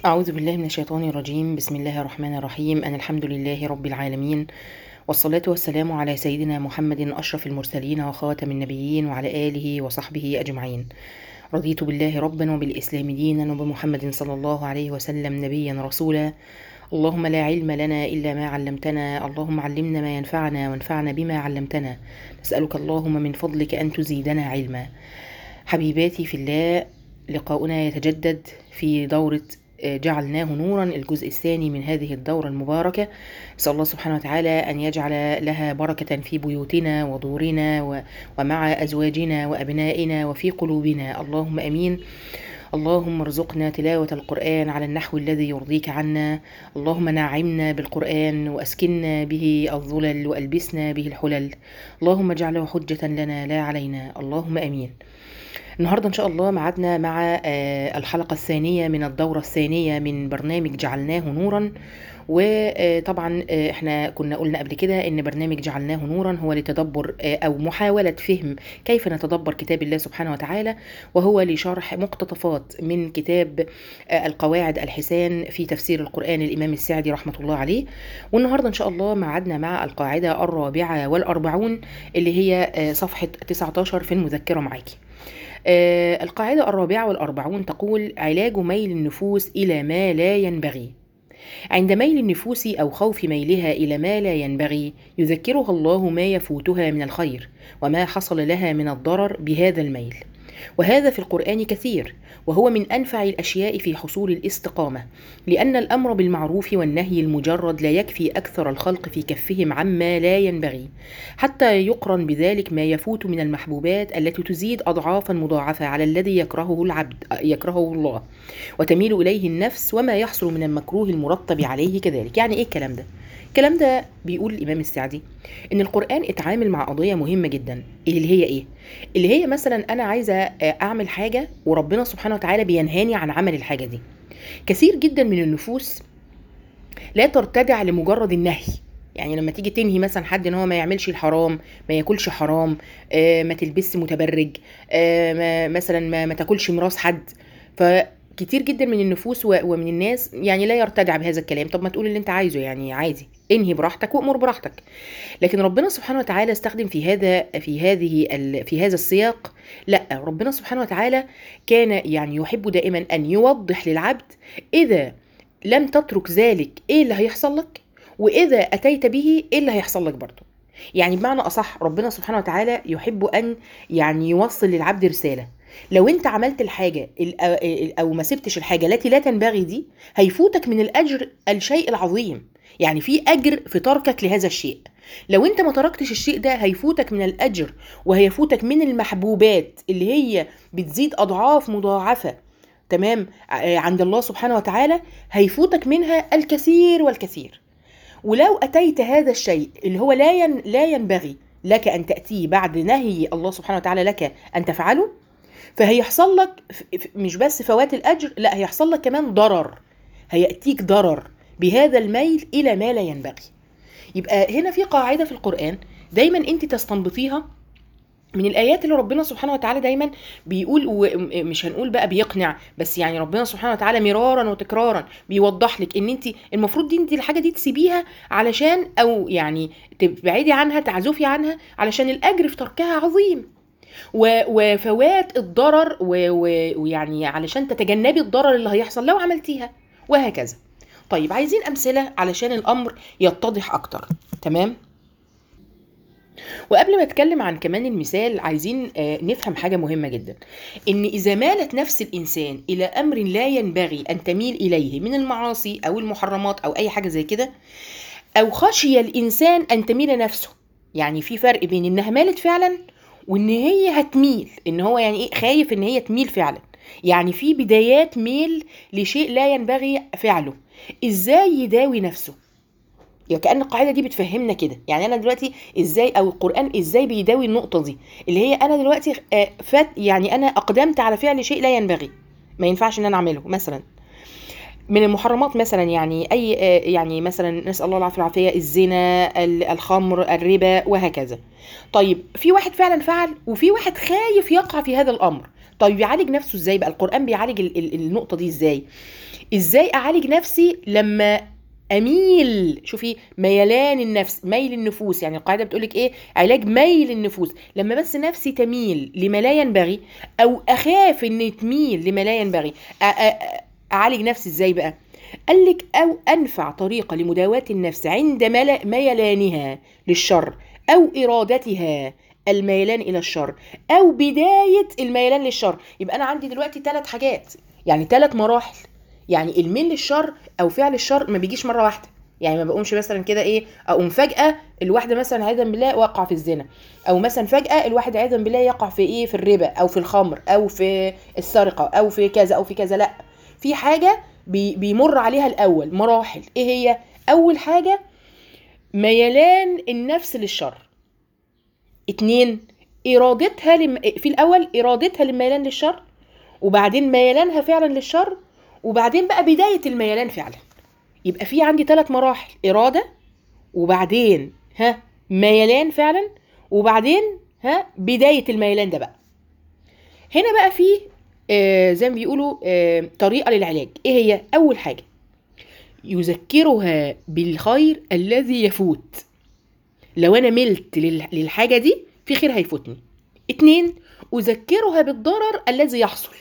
أعوذ بالله من الشيطان الرجيم بسم الله الرحمن الرحيم أنا الحمد لله رب العالمين والصلاة والسلام على سيدنا محمد أشرف المرسلين وخاتم النبيين وعلى آله وصحبه أجمعين رضيت بالله ربا وبالإسلام دينا وبمحمد صلى الله عليه وسلم نبيا رسولا اللهم لا علم لنا إلا ما علمتنا اللهم علمنا ما ينفعنا وانفعنا بما علمتنا نسألك اللهم من فضلك أن تزيدنا علما حبيباتي في الله لقاؤنا يتجدد في دورة جعلناه نورا الجزء الثاني من هذه الدورة المباركة نسأل الله سبحانه وتعالى أن يجعل لها بركة في بيوتنا ودورنا ومع أزواجنا وأبنائنا وفي قلوبنا اللهم أمين اللهم ارزقنا تلاوة القرآن على النحو الذي يرضيك عنا اللهم نعمنا بالقرآن وأسكنا به الظلل وألبسنا به الحلل اللهم اجعله حجة لنا لا علينا اللهم أمين النهارده ان شاء الله معادنا مع الحلقه الثانيه من الدوره الثانيه من برنامج جعلناه نورا وطبعا احنا كنا قلنا قبل كده ان برنامج جعلناه نورا هو لتدبر او محاوله فهم كيف نتدبر كتاب الله سبحانه وتعالى وهو لشرح مقتطفات من كتاب القواعد الحسان في تفسير القران الامام السعدي رحمه الله عليه والنهارده ان شاء الله معادنا مع القاعده الرابعه والاربعون اللي هي صفحه 19 في المذكره معاكي آه القاعدة الرابعة والأربعون تقول علاج ميل النفوس إلى ما لا ينبغي عند ميل النفوس أو خوف ميلها إلى ما لا ينبغي يذكرها الله ما يفوتها من الخير وما حصل لها من الضرر بهذا الميل وهذا في القرآن كثير وهو من أنفع الأشياء في حصول الاستقامة لأن الأمر بالمعروف والنهي المجرد لا يكفي أكثر الخلق في كفهم عما لا ينبغي حتى يقرن بذلك ما يفوت من المحبوبات التي تزيد أضعافا مضاعفة على الذي يكرهه العبد يكرهه الله وتميل إليه النفس وما يحصل من المكروه المرتب عليه كذلك يعني إيه الكلام ده؟ الكلام ده بيقول الامام السعدي ان القران اتعامل مع قضيه مهمه جدا اللي هي ايه اللي هي مثلا انا عايزه اعمل حاجه وربنا سبحانه وتعالى بينهاني عن عمل الحاجه دي كثير جدا من النفوس لا ترتدع لمجرد النهي يعني لما تيجي تنهي مثلا حد ان هو ما يعملش الحرام ما ياكلش حرام آه ما تلبسش متبرج آه ما مثلا ما, ما تاكلش ميراث حد ف كتير جدا من النفوس ومن الناس يعني لا يرتدع بهذا الكلام طب ما تقول اللي انت عايزه يعني عادي انهي براحتك وامر براحتك لكن ربنا سبحانه وتعالى استخدم في هذا في هذه في هذا السياق لا ربنا سبحانه وتعالى كان يعني يحب دائما ان يوضح للعبد اذا لم تترك ذلك ايه اللي هيحصل لك واذا اتيت به ايه اللي هيحصل لك برضه يعني بمعنى اصح ربنا سبحانه وتعالى يحب ان يعني يوصل للعبد رساله لو انت عملت الحاجه او ما سبتش الحاجه التي لا تنبغي دي هيفوتك من الاجر الشيء العظيم يعني في اجر في تركك لهذا الشيء لو انت ما تركتش الشيء ده هيفوتك من الاجر وهيفوتك من المحبوبات اللي هي بتزيد اضعاف مضاعفه تمام عند الله سبحانه وتعالى هيفوتك منها الكثير والكثير ولو اتيت هذا الشيء اللي هو لا ين لا ينبغي لك ان تاتيه بعد نهي الله سبحانه وتعالى لك ان تفعله فهيحصل لك مش بس فوات الاجر لا هيحصل لك كمان ضرر هياتيك ضرر بهذا الميل الى ما لا ينبغي يبقى هنا في قاعده في القران دايما انت تستنبطيها من الايات اللي ربنا سبحانه وتعالى دايما بيقول ومش هنقول بقى بيقنع بس يعني ربنا سبحانه وتعالى مرارا وتكرارا بيوضح لك ان انت المفروض دي انت الحاجه دي تسيبيها علشان او يعني تبعدي عنها تعزفي عنها علشان الاجر في تركها عظيم وفوات الضرر ويعني علشان تتجنبي الضرر اللي هيحصل لو عملتيها وهكذا طيب عايزين امثله علشان الامر يتضح اكتر تمام وقبل ما اتكلم عن كمان المثال عايزين نفهم حاجه مهمه جدا ان اذا مالت نفس الانسان الى امر لا ينبغي ان تميل اليه من المعاصي او المحرمات او اي حاجه زي كده او خشي الانسان ان تميل نفسه يعني في فرق بين انها مالت فعلا وان هي هتميل ان هو يعني ايه خايف ان هي تميل فعلا يعني في بدايات ميل لشيء لا ينبغي فعله ازاي يداوي نفسه يعني كأن القاعدة دي بتفهمنا كده يعني أنا دلوقتي إزاي أو القرآن إزاي بيداوي النقطة دي اللي هي أنا دلوقتي فات يعني أنا أقدمت على فعل شيء لا ينبغي ما ينفعش إن أنا أعمله مثلا من المحرمات مثلا يعني اي يعني مثلا نسال الله العافيه والعافيه الزنا الخمر الربا وهكذا طيب في واحد فعلا فعل وفي واحد خايف يقع في هذا الامر طيب يعالج نفسه ازاي بقى القران بيعالج ال- ال- النقطه دي ازاي ازاي اعالج نفسي لما اميل شوفي ميلان النفس ميل النفوس يعني القاعده بتقولك ايه علاج ميل النفوس لما بس نفسي تميل لما لا ينبغي او اخاف ان تميل لما لا ينبغي أ- أ- اعالج نفسي ازاي بقى قال لك او انفع طريقه لمداواه النفس عند مل- ميلانها للشر او ارادتها الميلان الى الشر او بدايه الميلان للشر يبقى انا عندي دلوقتي ثلاث حاجات يعني ثلاث مراحل يعني الميل للشر او فعل الشر ما بيجيش مره واحده يعني ما بقومش مثلا كده ايه اقوم فجاه الواحده مثلا عياذا بالله وقع في الزنا او مثلا فجاه الواحد عياذا بالله يقع في ايه في الربا او في الخمر او في السرقه او في كذا او في كذا لا في حاجه بي بيمر عليها الاول مراحل ايه هي اول حاجه ميلان النفس للشر اتنين ارادتها لم... في الاول ارادتها للميلان للشر وبعدين ميلانها فعلا للشر وبعدين بقى بدايه الميلان فعلا يبقى في عندي ثلاث مراحل اراده وبعدين ها ميلان فعلا وبعدين ها بدايه الميلان ده بقى هنا بقى في آه زي ما بيقولوا آه طريقه للعلاج ايه هي اول حاجه يذكرها بالخير الذي يفوت لو انا ملت لل- للحاجه دي في خير هيفوتني اتنين اذكرها بالضرر الذي يحصل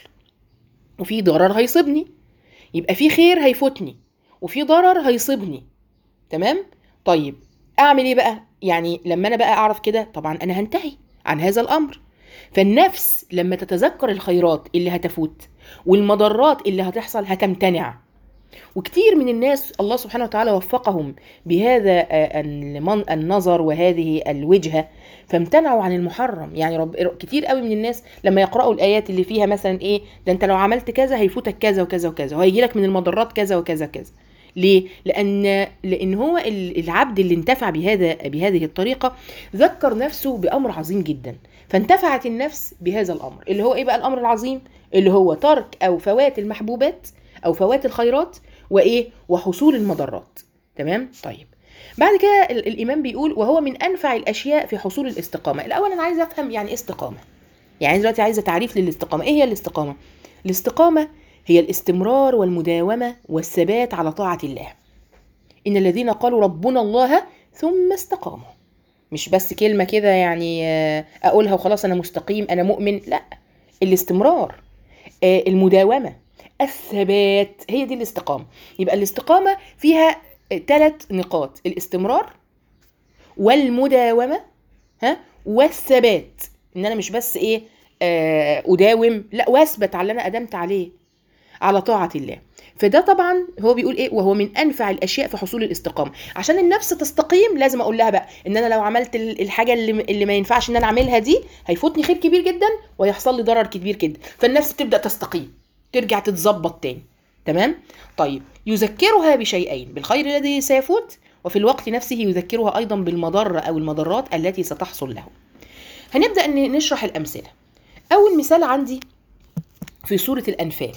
وفي ضرر هيصيبني يبقى في خير هيفوتني وفي ضرر هيصيبني تمام طيب اعمل ايه بقى يعني لما انا بقى اعرف كده طبعا انا هنتهي عن هذا الامر فالنفس لما تتذكر الخيرات اللي هتفوت والمضرات اللي هتحصل هتمتنع وكتير من الناس الله سبحانه وتعالى وفقهم بهذا آه، المن- النظر وهذه الوجهة فامتنعوا عن المحرم يعني رب كتير قوي من الناس لما يقرأوا الآيات اللي فيها مثلا إيه ده أنت لو عملت كذا هيفوتك كذا وكذا وكذا وهيجي لك من المضرات كذا وكذا كذا ليه؟ لأن لأن هو ال- العبد اللي انتفع بهذا بهذه الطريقة ذكر نفسه بأمر عظيم جدا فانتفعت النفس بهذا الأمر اللي هو إيه بقى الأمر العظيم؟ اللي هو ترك أو فوات المحبوبات أو فوات الخيرات وايه وحصول المضرات تمام طيب بعد كده ال- الامام بيقول وهو من انفع الاشياء في حصول الاستقامه الاول انا عايزه افهم يعني ايه استقامه يعني دلوقتي عايزه تعريف للاستقامه ايه هي الاستقامه الاستقامه هي الاستمرار والمداومه والثبات على طاعه الله ان الذين قالوا ربنا الله ثم استقاموا مش بس كلمه كده يعني آه، اقولها وخلاص انا مستقيم انا مؤمن لا الاستمرار آه، المداومه الثبات هي دي الاستقامه يبقى الاستقامه فيها ثلاث نقاط الاستمرار والمداومه ها والثبات ان انا مش بس ايه آه، اداوم لا واثبت على اللي انا ادمت عليه على طاعه الله فده طبعا هو بيقول ايه وهو من انفع الاشياء في حصول الاستقامه عشان النفس تستقيم لازم اقول لها بقى ان انا لو عملت ال- الحاجه اللي, اللي ما ينفعش ان انا اعملها دي هيفوتني خير كبير جدا ويحصل لي ضرر كبير جدا فالنفس تبدا تستقيم ترجع تتظبط تاني تمام طيب يذكرها بشيئين بالخير الذي سيفوت وفي الوقت نفسه يذكرها ايضا بالمضره او المضرات التي ستحصل له هنبدا ان نشرح الامثله اول مثال عندي في سوره الانفال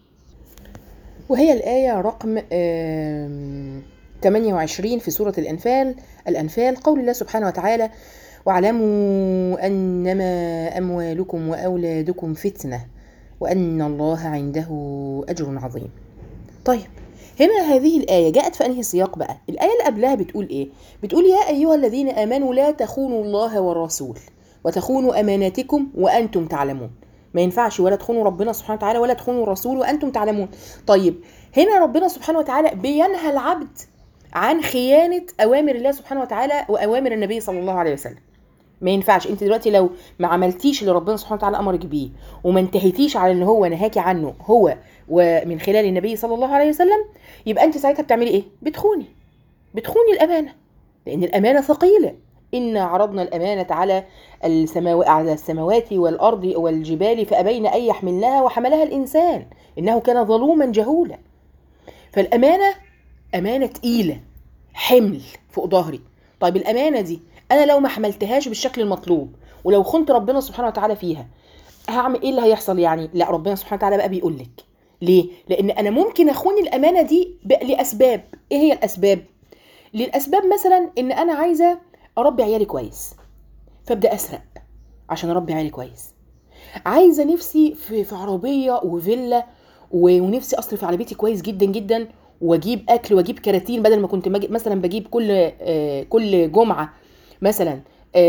وهي الآية رقم آم، 28 في سورة الأنفال الأنفال قول الله سبحانه وتعالى واعلموا أنما أموالكم وأولادكم فتنة وأن الله عنده أجر عظيم طيب هنا هذه الآية جاءت في أنهي سياق بقى الآية اللي قبلها بتقول إيه بتقول يا أيها الذين آمنوا لا تخونوا الله والرسول وتخونوا أماناتكم وأنتم تعلمون ما ينفعش ولا تخونوا ربنا سبحانه وتعالى ولا تخونوا الرسول وأنتم تعلمون طيب هنا ربنا سبحانه وتعالى بينهى العبد عن خيانة أوامر الله سبحانه وتعالى وأوامر النبي صلى الله عليه وسلم ما ينفعش انت دلوقتي لو ما عملتيش اللي ربنا سبحانه وتعالى امرك بيه وما انتهيتيش على اللي هو نهاكي عنه هو ومن خلال النبي صلى الله عليه وسلم يبقى انت ساعتها بتعملي ايه بتخوني بتخوني الامانه لان الامانه ثقيله إنا عرضنا الأمانة على السماو... على السماوات والأرض والجبال فأبين أن يحملنها وحملها الإنسان إنه كان ظلوما جهولا فالأمانة أمانة تقيلة حمل فوق ظهري طيب الأمانة دي أنا لو ما حملتهاش بالشكل المطلوب ولو خنت ربنا سبحانه وتعالى فيها هعمل ايه اللي هيحصل يعني لا ربنا سبحانه وتعالى بقى بيقول لك ليه لان انا ممكن اخون الامانه دي بقى لاسباب ايه هي الاسباب للاسباب مثلا ان انا عايزه اربي عيالي كويس فابدا اسرق عشان اربي عيالي كويس عايزه نفسي في, في عربيه وفيلا و- ونفسي اصرف على بيتي كويس جدا جدا واجيب اكل واجيب كراتين بدل ما كنت مج- مثلا بجيب كل آه، كل جمعه مثلا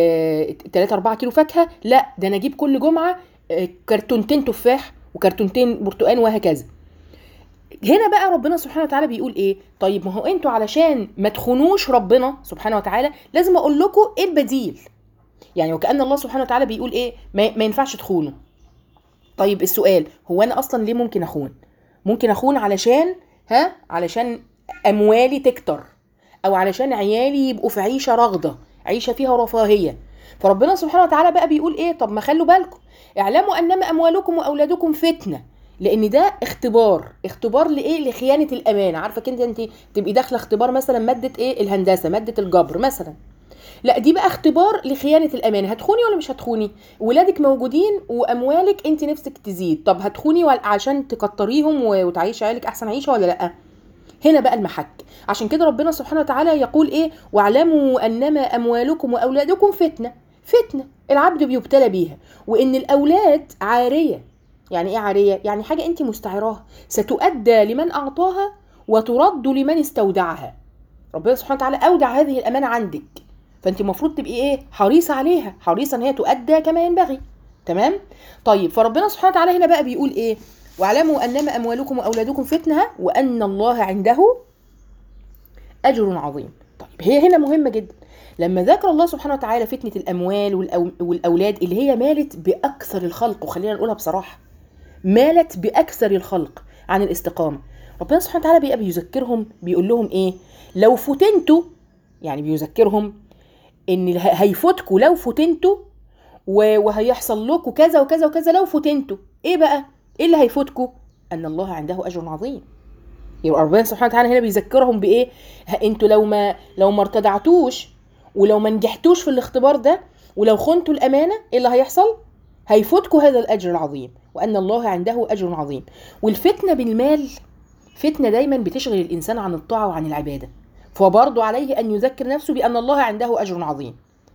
3 4 كيلو فاكهه لا ده انا اجيب كل جمعه آه، كرتونتين تفاح وكرتونتين برتقال وهكذا هنا بقى ربنا سبحانه وتعالى بيقول ايه طيب ما هو انتوا علشان ما تخونوش ربنا سبحانه وتعالى لازم اقول لكم ايه البديل يعني وكأن الله سبحانه وتعالى بيقول ايه ما, ما ينفعش تخونوا طيب السؤال هو انا اصلا ليه ممكن اخون ممكن اخون علشان ها علشان اموالي تكتر او علشان عيالي يبقوا في عيشه رغده عيشه فيها رفاهيه فربنا سبحانه وتعالى بقى بيقول ايه طب ما خلوا بالكم اعلموا انما اموالكم واولادكم فتنه لان ده اختبار اختبار لايه لخيانه الامانه عارفه كده انت تبقي داخله اختبار مثلا ماده ايه الهندسه ماده الجبر مثلا لا دي بقى اختبار لخيانه الامانه هتخوني ولا مش هتخوني ولادك موجودين واموالك انت نفسك تزيد طب هتخوني ولا- عشان تكتريهم و- وتعيشي عيالك احسن عيشه ولا لا هنا بقى المحك عشان كده ربنا سبحانه وتعالى يقول ايه واعلموا انما اموالكم واولادكم فتنه فتنه العبد بيبتلى بيها وان الاولاد عاريه يعني ايه عاريه يعني حاجه انت مستعراها ستؤدى لمن اعطاها وترد لمن استودعها ربنا سبحانه وتعالى اودع هذه الامانه عندك فانت المفروض تبقي ايه حريصه عليها حريصه ان هي تؤدى كما ينبغي تمام طيب فربنا سبحانه وتعالى هنا بقى بيقول ايه واعلموا انما اموالكم واولادكم فتنه وان الله عنده اجر عظيم طيب هي هنا مهمه جدا لما ذكر الله سبحانه وتعالى فتنه الاموال والأو- والاولاد اللي هي مالت باكثر الخلق وخلينا نقولها بصراحه مالت باكثر الخلق عن الاستقامه ربنا سبحانه وتعالى بيبقى بيذكرهم بيقول لهم ايه لو فتنتوا يعني بيذكرهم ان اله- هيفوتكوا لو فتنتوا و- وهيحصل لكم كذا وكذا وكذا لو فتنتوا ايه بقى ايه اللي هيفوتكوا ان الله عنده اجر عظيم يبقى ربنا سبحانه وتعالى هنا بيذكرهم بايه ها انتوا لو ما لو ما ارتدعتوش ولو ما نجحتوش في الاختبار ده ولو خنتوا الامانه ايه اللي هيحصل هيفوتكوا هذا الاجر العظيم وان الله عنده اجر عظيم والفتنه بالمال فتنه دايما بتشغل الانسان عن الطاعه وعن العباده فبرضه عليه ان يذكر نفسه بان الله عنده اجر عظيم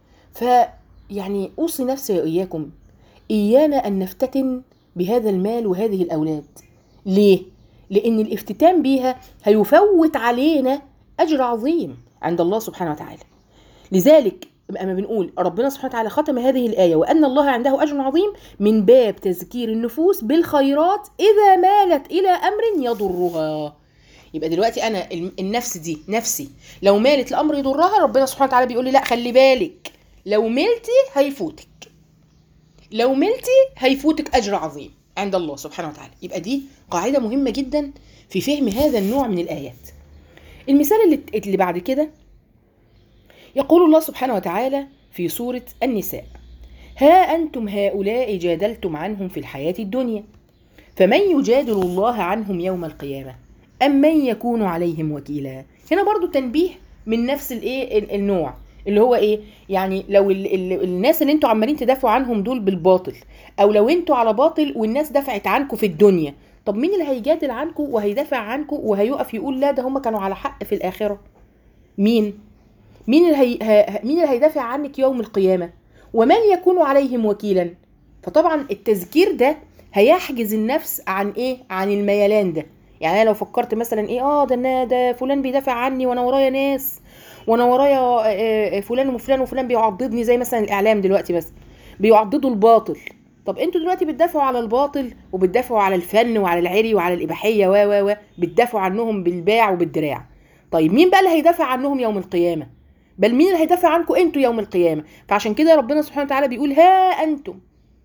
فيعني اوصي نفسي واياكم ايانا ان نفتتن بهذا المال وهذه الاولاد ليه لان الافتتان بيها هيفوت علينا اجر عظيم عند الله سبحانه وتعالى لذلك اما بنقول ربنا سبحانه وتعالى ختم هذه الايه وان الله عنده اجر عظيم من باب تذكير النفوس بالخيرات اذا مالت الى امر يضرها يبقى دلوقتي انا الم- النفس دي نفسي لو مالت لامر يضرها ربنا سبحانه وتعالى بيقول لي لا خلي بالك لو ملتي هيفوتك لو ملتي هيفوتك اجر عظيم عند الله سبحانه وتعالى يبقى دي قاعده مهمه جدا في فهم هذا النوع من الايات المثال اللي, اللي بعد كده يقول الله سبحانه وتعالى في سوره النساء ها انتم هؤلاء جادلتم عنهم في الحياه الدنيا فمن يجادل الله عنهم يوم القيامه ام من يكون عليهم وكيلا هنا برضو تنبيه من نفس الايه ال- النوع اللي هو ايه يعني لو ال ال الناس اللي انتوا عمالين تدافعوا عنهم دول بالباطل او لو انتوا على باطل والناس دفعت عنكم في الدنيا طب مين اللي هيجادل عنكم وهيدافع عنكم وهيقف يقول لا ده هم كانوا على حق في الاخره مين مين اللي هي... ه... مين اللي هيدافع عنك يوم القيامه ومن يكون عليهم وكيلا فطبعا التذكير ده هيحجز النفس عن ايه عن الميلان ده يعني انا لو فكرت مثلا ايه اه ده أنا- ده فلان بيدافع عني وانا ورايا ناس وانا ورايا آه، آه، فلان وفلان وفلان بيعضدني زي مثلا الاعلام دلوقتي بس بيعضدوا الباطل طب انتوا دلوقتي بتدافعوا على الباطل وبتدافعوا على الفن وعلى العري وعلى الاباحيه و و و بتدافعوا عنهم بالباع وبالدراع طيب مين بقى اللي هيدافع عنهم يوم القيامه بل مين اللي هيدافع عنكم انتوا يوم القيامه فعشان كده ربنا سبحانه وتعالى بيقول ها انتم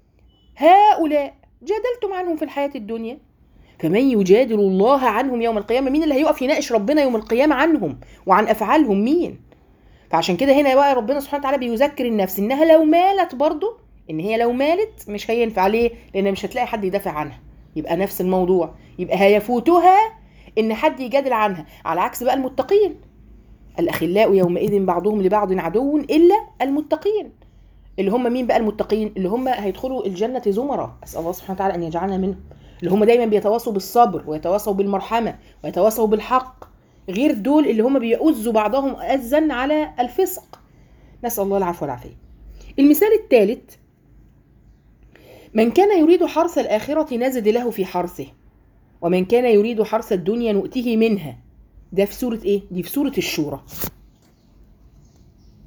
هؤلاء جادلتم عنهم في الحياه الدنيا فمن يجادل الله عنهم يوم القيامه مين اللي هيقف يناقش ربنا يوم القيامه عنهم وعن افعالهم مين فعشان كده هنا بقى ربنا سبحانه وتعالى بيذكر النفس انها لو مالت برضه ان هي لو مالت مش هينفع ليه لان مش هتلاقي حد يدافع عنها يبقى نفس الموضوع يبقى هيفوتها ان حد يجادل عنها على عكس بقى المتقين الاخلاء يومئذ بعضهم لبعض عدو الا المتقين اللي هم مين بقى المتقين اللي هم هيدخلوا الجنه زمرا اسال الله سبحانه وتعالى ان يجعلنا منهم اللي هم دايما بيتواصوا بالصبر ويتواصوا بالمرحمه ويتواصوا بالحق غير دول اللي هم بيؤذوا بعضهم أذا على الفسق نسأل الله العفو والعافية المثال الثالث من كان يريد حرث الآخرة نزد له في حرثه ومن كان يريد حرث الدنيا نؤته منها ده في سورة ايه دي في سورة الشورى